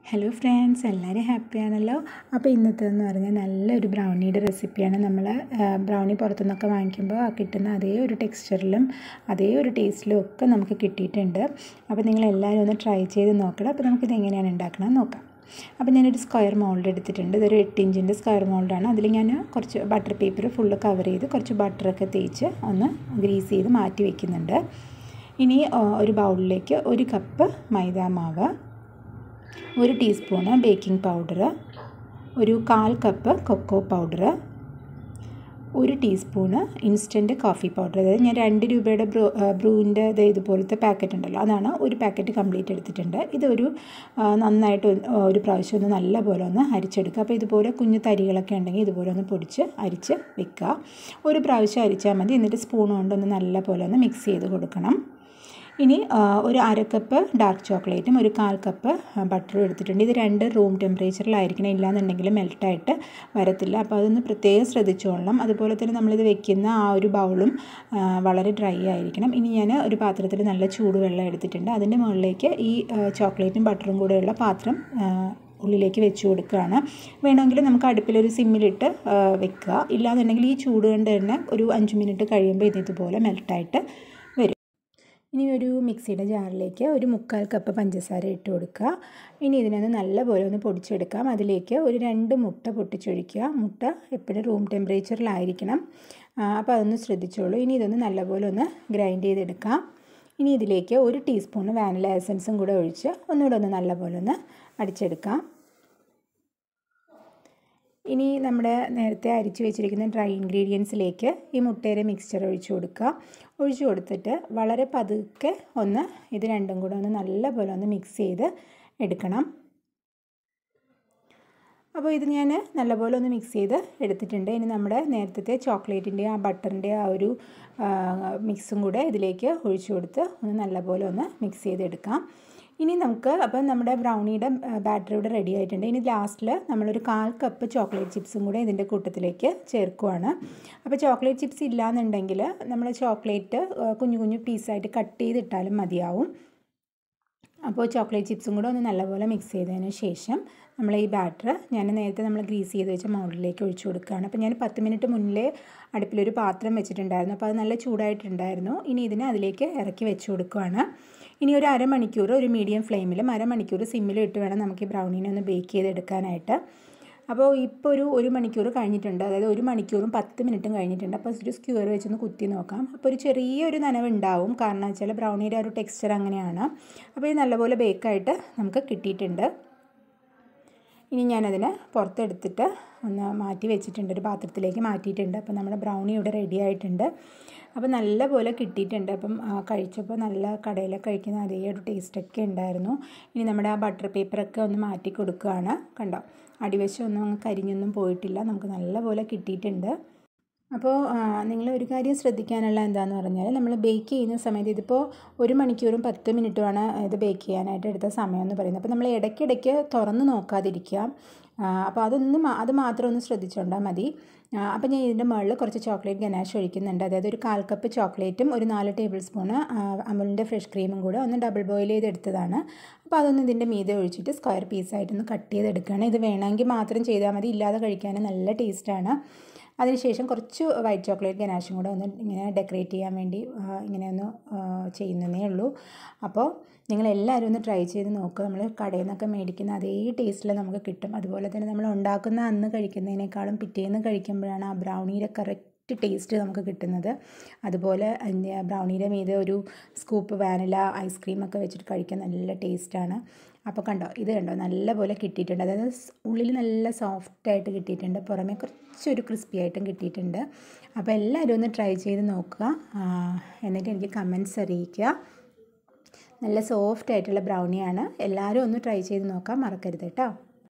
hello friends എല്ലാവരും ഹാപ്പിയാണല്ലോ അപ്പോൾ ഇന്നത്തേതെന്ന് പറഞ്ഞാൽ നല്ലൊരു ബ്രൗണിയുടെ റെസിപ്പിയാണ് നമ്മൾ ബ്രൗണി പുറത്തുനിന്നൊക്കെ വാങ്ങിക്കുമ്പോൾ ആ കിട്ടുന്ന അതേ ഒരു ടെക്സ്ചറിലും അതേ ഒരു ടേസ്റ്റിലും ഒക്കെ നമുക്ക് കിട്ടിയിട്ടുണ്ട് അപ്പോൾ നിങ്ങൾ എല്ലാവരും ഒന്ന് ട്രൈ ചെയ്ത് നോക്കണം അപ്പോൾ നമുക്കിത് എങ്ങനെയാണ് ഉണ്ടാക്കണം നോക്കാം അപ്പോൾ ഞാനൊരു സ്ക്വയർ മോൾഡ് എടുത്തിട്ടുണ്ട് ഇതൊരു എട്ട് ഇഞ്ചിൻ്റെ സ്ക്വയർ മോൾഡാണ് അതിൽ ഞാൻ കുറച്ച് ബട്ടർ പേപ്പർ ഫുള്ള് കവർ ചെയ്ത് കുറച്ച് ബട്ടറൊക്കെ തേച്ച് ഒന്ന് ഗ്രീസ് ചെയ്ത് മാറ്റി വയ്ക്കുന്നുണ്ട് ഇനി ഒരു ബൗളിലേക്ക് ഒരു കപ്പ് മൈദാ മാവ് ഒരു ടീസ്പൂണ് ബേക്കിംഗ് പൗഡർ ഒരു കാൽ കപ്പ് കൊക്കോ പൗഡർ ഒരു ടീസ്പൂണ് ഇൻസ്റ്റൻറ്റ് കോഫി പൗഡർ അതായത് ഞാൻ രണ്ട് രൂപയുടെ ബ്രൂ ബ്രൂവിൻ്റെ ഇത് ഇതുപോലത്തെ പാക്കറ്റ് ഉണ്ടല്ലോ അതാണ് ഒരു പാക്കറ്റ് കംപ്ലീറ്റ് എടുത്തിട്ടുണ്ട് ഇതൊരു നന്നായിട്ട് ഒരു പ്രാവശ്യം ഒന്ന് നല്ല പോലെ ഒന്ന് അരിച്ചെടുക്കുക അപ്പോൾ ഇതുപോലെ കുഞ്ഞു തരികളൊക്കെ ഉണ്ടെങ്കിൽ ഇതുപോലെ ഒന്ന് പൊടിച്ച് അരിച്ച് വെക്കുക ഒരു പ്രാവശ്യം അരിച്ചാൽ മതി എന്നിട്ട് സ്പൂൺ കൊണ്ടൊന്ന് നല്ല പോലെ ഒന്ന് മിക്സ് ചെയ്ത് കൊടുക്കണം ഇനി ഒരു അര കപ്പ് ഡാർക്ക് ചോക്ലേറ്റും ഒരു കാൽ കപ്പ് ബട്ടറും എടുത്തിട്ടുണ്ട് ഇത് രണ്ട് റൂം ടെമ്പറേച്ചറിലായിരിക്കണം ഇല്ലാന്നുണ്ടെങ്കിൽ മെൽട്ടായിട്ട് വരത്തില്ല അപ്പോൾ അതൊന്ന് പ്രത്യേകം ശ്രദ്ധിച്ചോളണം അതുപോലെ തന്നെ നമ്മളിത് വെക്കുന്ന ആ ഒരു ബൗളും വളരെ ഡ്രൈ ആയിരിക്കണം ഇനി ഞാൻ ഒരു പാത്രത്തിൽ നല്ല ചൂടുവെള്ളം എടുത്തിട്ടുണ്ട് അതിൻ്റെ മുകളിലേക്ക് ഈ ചോക്ലേറ്റും ബട്ടറും കൂടെയുള്ള പാത്രം ഉള്ളിലേക്ക് വെച്ച് കൊടുക്കുകയാണ് വേണമെങ്കിൽ നമുക്ക് അടുപ്പിലൊരു സിമ്മിലിട്ട് വെക്കുക ഇല്ലാന്നുണ്ടെങ്കിൽ ഈ ചൂട് കൊണ്ട് തന്നെ ഒരു അഞ്ച് മിനിറ്റ് കഴിയുമ്പോൾ ഇത് ഇതുപോലെ മെൽട്ടായിട്ട് വരും ഇനി ഒരു മിക്സിയുടെ ജാറിലേക്ക് ഒരു മുക്കാൽ കപ്പ് പഞ്ചസാര ഇട്ട് കൊടുക്കുക ഇനി ഇതിനൊന്ന് നല്ലപോലെ ഒന്ന് പൊടിച്ചെടുക്കാം അതിലേക്ക് ഒരു രണ്ട് മുട്ട പൊട്ടിച്ചൊഴിക്കുക മുട്ട എപ്പോഴും റൂം ടെമ്പറേച്ചറിലായിരിക്കണം അപ്പോൾ അതൊന്ന് ശ്രദ്ധിച്ചോളൂ ഇനി ഇതൊന്ന് നല്ലപോലെ ഒന്ന് ഗ്രൈൻഡ് ചെയ്തെടുക്കാം ഇനി ഇതിലേക്ക് ഒരു ടീസ്പൂൺ വാനില എസൻസും കൂടെ ഒഴിച്ച് ഒന്നുകൂടെ ഒന്ന് നല്ലപോലെ ഒന്ന് അടിച്ചെടുക്കാം ഇനി നമ്മുടെ നേരത്തെ അരിച്ചു വെച്ചിരിക്കുന്ന ഡ്രൈ ഇൻഗ്രീഡിയൻസിലേക്ക് ഈ മുട്ടയുടെ മിക്സ്ചർ ഒഴിച്ചു കൊടുക്കുക ഒഴിച്ചു കൊടുത്തിട്ട് വളരെ പതുക്കെ ഒന്ന് ഇത് രണ്ടും കൂടെ ഒന്ന് നല്ലപോലെ ഒന്ന് മിക്സ് ചെയ്ത് എടുക്കണം അപ്പോൾ ഇത് ഞാൻ നല്ലപോലെ ഒന്ന് മിക്സ് ചെയ്ത് എടുത്തിട്ടുണ്ട് ഇനി നമ്മുടെ നേരത്തെ ചോക്ലേറ്റിൻ്റെ ആ ബട്ടറിൻ്റെ ആ ഒരു മിക്സും കൂടെ ഇതിലേക്ക് ഒഴിച്ചു കൊടുത്ത് ഒന്ന് നല്ലപോലെ ഒന്ന് മിക്സ് ചെയ്തെടുക്കാം ഇനി നമുക്ക് അപ്പം നമ്മുടെ ബ്രൗണിയുടെ ബാറ്റർ ഇവിടെ റെഡി ആയിട്ടുണ്ട് ഇനി ലാസ്റ്റിൽ നമ്മളൊരു കാൽ കപ്പ് ചോക്ലേറ്റ് ചിപ്സും കൂടെ ഇതിൻ്റെ കൂട്ടത്തിലേക്ക് ചേർക്കുവാണ് അപ്പോൾ ചോക്ലേറ്റ് ചിപ്സ് ഇല്ലയെന്നുണ്ടെങ്കിൽ നമ്മൾ ചോക്ലേറ്റ് കുഞ്ഞു കുഞ്ഞു പീസായിട്ട് കട്ട് ചെയ്തിട്ടാലും മതിയാവും അപ്പോൾ ചോക്ലേറ്റ് ചിപ്സും കൂടെ ഒന്ന് നല്ലപോലെ മിക്സ് ചെയ്തതിന് ശേഷം നമ്മൾ ഈ ബാറ്റർ ഞാൻ നേരത്തെ നമ്മൾ ഗ്രീസ് ചെയ്ത് വെച്ച മോഡലിലേക്ക് ഒഴിച്ചു കൊടുക്കുകയാണ് അപ്പോൾ ഞാൻ പത്ത് മിനിറ്റ് മുന്നിലേ അടുപ്പിലൊരു പാത്രം വെച്ചിട്ടുണ്ടായിരുന്നു അപ്പോൾ അത് നല്ല ചൂടായിട്ടുണ്ടായിരുന്നു ഇനി ഇതിനെ അതിലേക്ക് ഇറക്കി വെച്ച് കൊടുക്കുകയാണ് ഇനി ഒരു അരമണിക്കൂർ ഒരു മീഡിയം ഫ്ലെയിമിലും അരമണിക്കൂർ സിമ്മിലും ഇട്ട് വേണം നമുക്ക് ഈ ബ്രൗണീനെ ഒന്ന് ബേക്ക് ചെയ്തെടുക്കാനായിട്ട് അപ്പോൾ ഇപ്പോൾ ഒരു ഒരു മണിക്കൂർ കഴിഞ്ഞിട്ടുണ്ട് അതായത് ഒരു മണിക്കൂറും പത്ത് മിനിറ്റും കഴിഞ്ഞിട്ടുണ്ട് അപ്പോൾ ഒരു സ്ക്യൂർ വെച്ചൊന്ന് കുത്തി നോക്കാം അപ്പോൾ ഒരു ചെറിയൊരു നനവ് ഉണ്ടാവും കാരണം വെച്ചാൽ ബ്രൗണിയുടെ ഒരു ടെക്സ്ചർ അങ്ങനെയാണ് അപ്പോൾ ഇത് നല്ലപോലെ ബേക്കായിട്ട് നമുക്ക് കിട്ടിയിട്ടുണ്ട് ഇനി ഞാനതിനെ പുറത്തെടുത്തിട്ട് ഒന്ന് മാറ്റി വെച്ചിട്ടുണ്ട് ഒരു പാത്രത്തിലേക്ക് മാറ്റിയിട്ടുണ്ട് അപ്പോൾ നമ്മുടെ ബ്രൗണി ഇവിടെ റെഡി ആയിട്ടുണ്ട് അപ്പോൾ നല്ല പോലെ കിട്ടിയിട്ടുണ്ട് അപ്പം കഴിച്ചപ്പോൾ നല്ല കടയിലൊക്കെ കഴിക്കുന്ന അതേ ഒരു ടേസ്റ്റൊക്കെ ഉണ്ടായിരുന്നു ഇനി നമ്മുടെ ആ ബട്ടർ പേപ്പറൊക്കെ ഒന്ന് മാറ്റി കൊടുക്കുകയാണ് കണ്ടോ അടിവശം ഒന്നും അങ്ങ് കരിഞ്ഞൊന്നും പോയിട്ടില്ല നമുക്ക് നല്ല പോലെ കിട്ടിയിട്ടുണ്ട് അപ്പോൾ നിങ്ങൾ ഒരു കാര്യം ശ്രദ്ധിക്കാനുള്ള എന്താണെന്ന് പറഞ്ഞാൽ നമ്മൾ ബേക്ക് ചെയ്യുന്ന സമയത്ത് ഇതിപ്പോൾ ഒരു മണിക്കൂറും പത്ത് മിനിറ്റുമാണ് ഇത് ബേക്ക് ചെയ്യാനായിട്ട് എടുത്ത സമയം എന്ന് പറയുന്നത് അപ്പോൾ നമ്മൾ ഇടയ്ക്കിടയ്ക്ക് തുറന്ന് നോക്കാതിരിക്കുക അപ്പോൾ അതൊന്ന് അത് മാത്രം ഒന്ന് ശ്രദ്ധിച്ചുകൊണ്ടാൽ മതി അപ്പോൾ ഞാൻ ഇതിൻ്റെ മുകളിൽ കുറച്ച് ചോക്ലേറ്റ് ഗനാഷ് ഒഴിക്കുന്നുണ്ട് അതായത് ഒരു കാൽ കപ്പ് ചോക്ലേറ്റും ഒരു നാല് ടേബിൾ സ്പൂണ് അമുലിൻ്റെ ഫ്രഷ് ക്രീമും കൂടെ ഒന്ന് ഡബിൾ ബോയിൽ ചെയ്തെടുത്തതാണ് അപ്പോൾ അതൊന്ന് ഇതിൻ്റെ മീതെ ഒഴിച്ചിട്ട് സ്ക്വയർ പീസായിട്ടൊന്ന് കട്ട് ചെയ്തെടുക്കുകയാണ് ഇത് വേണമെങ്കിൽ മാത്രം ചെയ്താൽ മതി ഇല്ലാതെ കഴിക്കാൻ നല്ല ടേസ്റ്റാണ് അതിനുശേഷം കുറച്ച് വൈറ്റ് ചോക്ലേറ്റ് ഗനാഷും കൂടെ ഒന്ന് ഇങ്ങനെ ഡെക്കറേറ്റ് ചെയ്യാൻ വേണ്ടി ഇങ്ങനെ ഒന്ന് ചെയ്യുന്നതേ ഉള്ളൂ അപ്പോൾ നിങ്ങളെല്ലാവരും ഒന്ന് ട്രൈ ചെയ്ത് നോക്കുക നമ്മൾ കടയിൽ നിന്നൊക്കെ മേടിക്കുന്ന അതേ ടേസ്റ്റിൽ നമുക്ക് കിട്ടും അതുപോലെ തന്നെ നമ്മൾ ഉണ്ടാക്കുന്ന അന്ന് കഴിക്കുന്നതിനേക്കാളും പിറ്റേന്ന് കഴിക്കുമ്പോഴാണ് ആ ബ്രൗണിയുടെ കറക്റ്റ് ടേസ്റ്റ് നമുക്ക് കിട്ടുന്നത് അതുപോലെ ബ്രൗണിയുടെ മീതെ ഒരു സ്കൂപ്പ് വാനില ഐസ്ക്രീമൊക്കെ വെച്ചിട്ട് കഴിക്കാൻ നല്ല ടേസ്റ്റാണ് അപ്പോൾ കണ്ടോ ഇത് കണ്ടോ നല്ലപോലെ കിട്ടിയിട്ടുണ്ട് അതായത് ഉള്ളിൽ നല്ല സോഫ്റ്റായിട്ട് കിട്ടിയിട്ടുണ്ട് പുറമെ കുറച്ചൊരു ക്രിസ്പി ആയിട്ടും കിട്ടിയിട്ടുണ്ട് അപ്പോൾ എല്ലാവരും ഒന്ന് ട്രൈ ചെയ്ത് നോക്കുക എന്നിട്ട് എനിക്ക് കമൻസ് അറിയിക്കുക നല്ല സോഫ്റ്റ് ആയിട്ടുള്ള ബ്രൗണിയാണ് എല്ലാവരും ഒന്ന് ട്രൈ ചെയ്ത് നോക്കാൻ മറക്കരുത് കേട്ടോ